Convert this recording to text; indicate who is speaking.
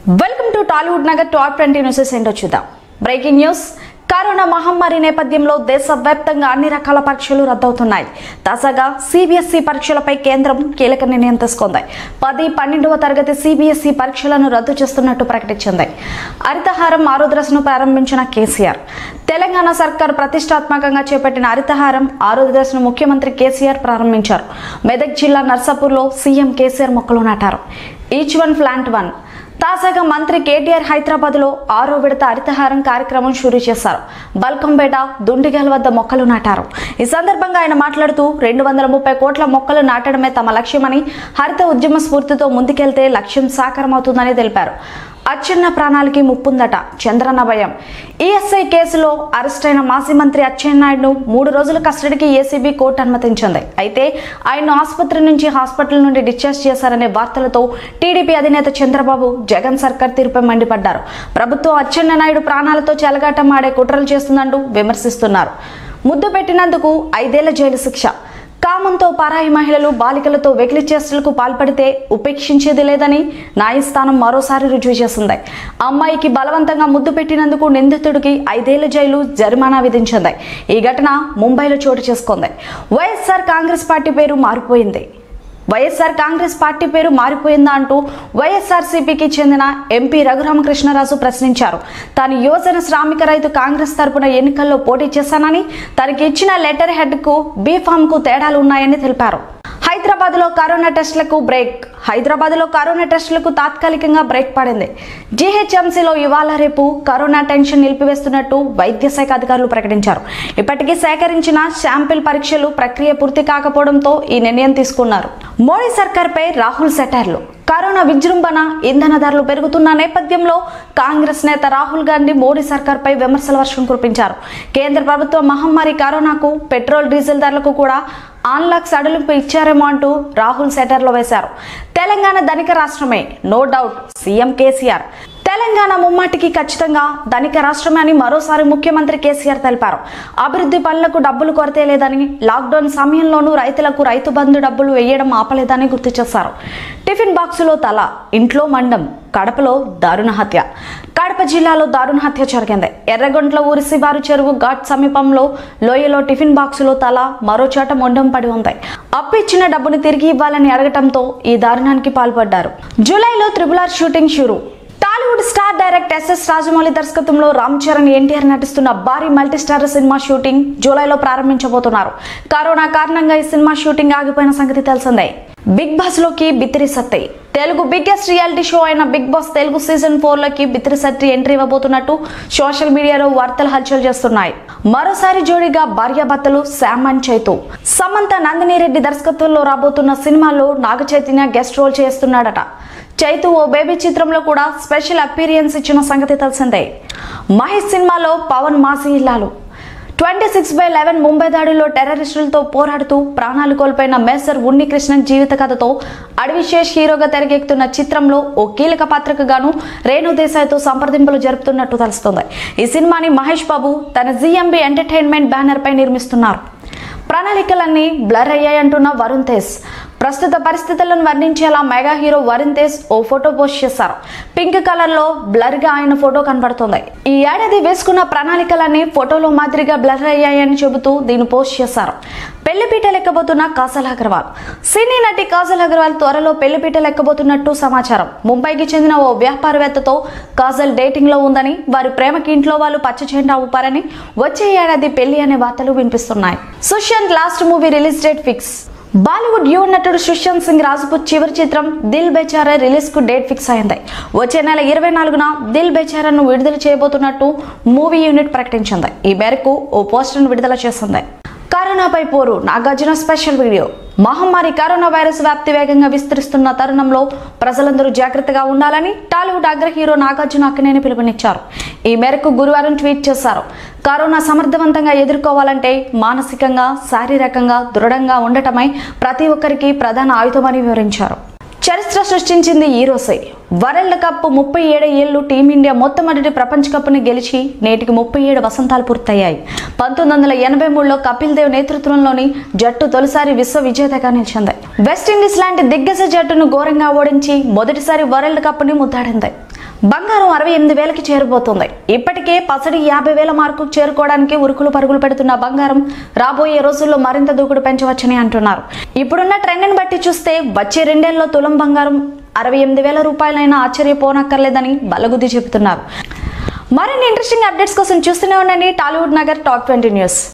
Speaker 1: welcome to Tollywood Nagar top twenty newses ఏంటో చూద్దాం breaking news corona మహమ్మారి నేపథ్యంలో దేశవ్యాప్తంగా అన్ని రకాల పరీక్షలు రద్దవుతున్నాయి తాజాగా సిబిఎస్ఈ పరీక్షలపై కేంద్రం కీలక నిర్ణయం తీసుకుంది పది పన్నెండవ తరగతి సిబిఎస్ఈ పరీక్షలను రద్దు చేస్తున్నట్టు ప్రకటించింది హరితహారం ఆరో దశను ప్రారంభించిన కేసీఆర్ తెలంగాణ సర్కార్ ప్రతిష్టాత్మకంగా చేపట్టిన హరితహారం ఆరో దశను ముఖ్యమంత్రి కేసీఆర్ ప్రారంభించారు మెదక్ జిల్లా నర్సాపూర్లో సీఎం కేసీఆర్ మొక్కలు నాటారు ఈచ్ వన్ ప్లాంట్ వన్ తాజాగా మంత్రి కేటీఆర్ హైదరాబాద్ లో ఆరో విడత హరితహారం కార్యక్రమం షురూ చేశారు బల్కంపేట దుండిగల్ వద్ద మొక్కలు నాటారు ఈ సందర్భంగా ఆయన మాట్లాడుతూ రెండు వందల ముప్పై కోట్ల మొక్కలు నాటడమే తమ లక్ష్యమని హరిత ఉద్యమ స్ఫూర్తితో ముందుకెళ్తే లక్ష్యం సాకారమవుతుందని తెలిపారు అచ్చెన్న ప్రాణాలకి ముప్పుందట చంద్రన్న భయం ఈఎస్ఐ కేసులో అరెస్ట్ అయిన మాజీ మంత్రి అచ్చెన్నాయుడును మూడు రోజుల కస్టడీకి ఏసీబీ కోర్టు అనుమతించింది అయితే ఆయన్ను ఆసుపత్రి నుంచి హాస్పిటల్ నుండి డిశ్చార్జ్ చేశారనే వార్తలతో టీడీపీ అధినేత చంద్రబాబు జగన్ సర్కార్ తీరుపై మండిపడ్డారు ప్రభుత్వం అచ్చెన్నాయుడు ప్రాణాలతో చెలగాటం ఆడే కుట్రలు చేస్తుందంటూ విమర్శిస్తున్నారు ముద్దు పెట్టినందుకు ఐదేళ్ల జైలు శిక్ష కామంతో పరాయి మహిళలు బాలికలతో వెకిలి చేష్టలకు పాల్పడితే ఉపేక్షించేది లేదని న్యాయస్థానం మరోసారి రుజువు చేసింది అమ్మాయికి బలవంతంగా ముద్దు పెట్టినందుకు నిందితుడికి ఐదేళ్ల జైలు జరిమానా విధించింది ఈ ఘటన ముంబైలో చోటు చేసుకుంది వైఎస్ఆర్ కాంగ్రెస్ పార్టీ పేరు మారిపోయింది వైఎస్ఆర్ కాంగ్రెస్ పార్టీ పేరు మారిపోయిందా అంటూ వైఎస్ఆర్సీపీకి చెందిన ఎంపీ రఘురామకృష్ణరాజు ప్రశ్నించారు తాను యువజన శ్రామిక రైతు కాంగ్రెస్ తరపున ఎన్నికల్లో పోటీ చేశానని తనకి ఇచ్చిన లెటర్ హెడ్ కు బీఫామ్ కు తేడాలు ఉన్నాయని తెలిపారు హైదరాబాద్ లో కరోనా టెస్టులకు బ్రేక్ హైదరాబాద్ లో కరోనా టెస్టులకు తాత్కాలికంగా బ్రేక్ పడింది జీహెచ్ఎంసీలో ఇవాళ రేపు కరోనా టెన్షన్ నిలిపివేస్తున్నట్టు వైద్య శాఖ అధికారులు ప్రకటించారు ఇప్పటికీ సేకరించిన శాంపిల్ పరీక్షలు ప్రక్రియ పూర్తి కాకపోవడంతో ఈ నిర్ణయం తీసుకున్నారు మోడీ సర్కార్పై రాహుల్ సెటార్లు కరోనా విజృంభణ ఇంధన ధరలు పెరుగుతున్న నేపథ్యంలో కాంగ్రెస్ నేత రాహుల్ గాంధీ మోడీ సర్కార్పై విమర్శల వర్షం కురిపించారు కేంద్ర ప్రభుత్వం మహమ్మారి కరోనాకు పెట్రోల్ డీజిల్ ధరలకు కూడా ఆన్లాక్ సడలింపు ఇచ్చారేమో అంటూ రాహుల్ సెటర్లో వేశారు తెలంగాణ ధనిక రాష్ట్రమే no doubt CM KCR Telangana ముమ్మాటికి ఖచ్చితంగా ధనిక రాష్ట్రమే అని మరోసారి ముఖ్యమంత్రి కేసీఆర్ తెలిపారు అభివృద్ధి పనులకు డబ్బులు కొరతే లేదని లాక్డౌన్ సమయంలోనూ రైతులకు రైతు బంధు డబ్బులు వేయడం ఆపలేదని గుర్తు చేశారు టిఫిన్ బాక్సులో తల ఇంట్లో మండం కడపలో దారుణ హత్య కడప జిల్లాలో దారుణ హత్య జరిగింది ఎర్రగొంట్ల ఊరి శివారు చెరువు ఘాట్ సమీపంలో లోయలో టిఫిన్ బాక్సులో తల మరో చోట మొండం పడి ఉంది అప్పు ఇచ్చిన డబ్బును తిరిగి ఇవ్వాలని అడగటంతో ఈ దారుణానికి పాల్పడ్డారు జూలైలో త్రిబుల్ ఆర్ షూటింగ్ షురు Tollywood star direct SS Rajamouli దర్శకత్వంలో రామ్ చరణ్ ఎన్టీఆర్ నటిస్తున్న భారీ మల్టీ స్టార్ సినిమా షూటింగ్ జూలైలో ప్రారంభించబోతున్నారు కరోనా కారణంగా ఈ సినిమా షూటింగ్ ఆగిపోయిన సంగతి తెలిసిందే బిగ్ బాస్ లోకి Bithiri Sathi Telugu biggest reality show అయిన Bigg Boss Telugu season four లోకి బిత్తిరి సత్తి ఎంట్రీ ఇవ్వబోతున్నట్టు సోషల్ మీడియాలో వార్తలు హల్చల్ చేస్తున్నాయి మరోసారి జోడీగా భార్యాభర్తలు శామ్ అండ్ చైతు సమంత నందిని రెడ్డి దర్శకత్వంలో రాబోతున్న సినిమాలో నాగ చైతన్య గెస్ట్ రోల్ చేస్తున్నాడట చైతు ఓ బేబీ చిత్రంలో కూడా స్పెషల్ అపీరియన్స్ ఇచ్చిన సంగతి తెలిసిందే మహేష్ సినిమాలో పవన్ మాసి ఇల్లాలు twenty six by eleven Mumbai దాడిలో టెర్రరిస్టులతో పోరాడుతూ ప్రాణాలు కోల్పోయిన మేసర్ ఉన్ని కృష్ణన్ జీవిత కథతో అడవిశేష్ హీరోగా తెరకెక్కుతున్న చిత్రంలో ఓ కీలక పాత్రకు గాను రేణు దేశాయ్తో సంప్రదింపులు జరుపుతున్నట్టు తెలుస్తోంది ఈ సినిమాని మహేష్ బాబు తన జిఎంబి ఎంటర్టైన్మెంట్ బ్యానర్ పై నిర్మిస్తున్నారు ప్రణాళికలన్నీ బ్లర్ అయ్యాయంటున్న వరుణ్ తేజ్ ప్రస్తుత పరిస్థితులను వర్ణించేలా మెగా హీరో వరుణ్ తేజ్ ఓ ఫోటో పోస్ట్ చేశారు పింక్ కలర్ లో బ్లర్ గా ఆయన ఫోటో కనబడుతుంది ఈ ఏడాది వేసుకున్న ప్రణాళికలన్నీ ఫోటోలో మాదిరిగా బ్లర్ అయ్యాయని చెబుతూ దీన్ని పోస్ట్ చేశారు పెళ్లిపీట లెక్కబోతున్న కాజల్ అగర్వాల్ సినీ నటి కాజల్ అగర్వాల్ త్వరలో పెళ్లిపీట లెక్కబోతున్నట్టు సమాచారం ముంబైకి చెందిన ఓ వ్యాపారవేత్తతో కాజల్ డేటింగ్ లో ఉందని వారి ప్రేమకి ఇంట్లో వాళ్ళు పచ్చ జెండా ఊపారని వచ్చే ఏడాది పెళ్లి అనే వార్తలు వినిపిస్తున్నాయి Sushant last movie release date fix Bollywood యువ నటుడు సుశాంత్ సింగ్ రాజ్పూత్ చివరి చిత్రం దిల్ బేచారా రిలీజ్ కు డేట్ ఫిక్స్ అయింది వచ్చే నెల ఇరవై నాలుగున దిల్ బేచారాను విడుదల చేయబోతున్నట్టు మూవీ యూనిట్ ప్రకటించింది ఈ మేరకు ఓ పోస్టర్ను విడుదల చేసింది కరోనాపై పోరు నాగార్జున స్పెషల్ వీడియో మహమ్మారి కరోనా వైరస్ వ్యాప్తి వేగంగా విస్తరిస్తున్న తరుణంలో ప్రజలందరూ జాగ్రత్తగా ఉండాలని టాలీవుడ్ అగ్ర హీరో నాగార్జున అక్కినేని పిలుపునిచ్చారు ఈ మేరకు గురువారం ట్వీట్ చేశారు కరోనా సమర్థవంతంగా ఎదుర్కోవాలంటే మానసికంగా శారీరకంగా దృఢంగా ఉండటమై ప్రతి ఒక్కరికి ప్రధాన ఆయుధమని వివరించారు చరిత్ర సృష్టించింది ఈ రోజే వరల్డ్ కప్ ముప్పై ఏడు ఏళ్లు టీమిండియా మొట్టమొదటి ప్రపంచ కప్ని గెలిచి నేటికి ముప్పై ఏడు వసంతాలు పూర్తయ్యాయి పంతొమ్మిది వందల ఎనభై మూడులో కపిల్ దేవ్ నేతృత్వంలోని జట్టు తొలిసారి విశ్వ విజేతగా నిలిచింది వెస్టిండీస్ లాంటి దిగ్గజ జట్టును ఘోరంగా ఓడించి మొదటిసారి వరల్డ్ కప్ని ముద్దాడింది బంగారం అరవై ఎనిమిది వేలకి చేరబోతోంది ఇప్పటికే పసడి యాభై వేల మార్కు చేరుకోవడానికి ఉరుకులు పరుగులు పెడుతున్న బంగారం రాబోయే రోజుల్లో మరింత దూకుడు పెంచవచ్చని అంటున్నారు ఇప్పుడున్న ట్రెండ్ని బట్టి చూస్తే వచ్చే రెండేళ్లలో తులం బంగారం అరవై ఎనిమిది వేల రూపాయలైనా ఆశ్చర్యపోనక్కర్లేదని బలగుద్ది చెబుతున్నారు మరిన్ని ఇంట్రెస్టింగ్ అప్డేట్స్ కోసం చూస్తూనే ఉండండి Tollywood Nagar top twenty news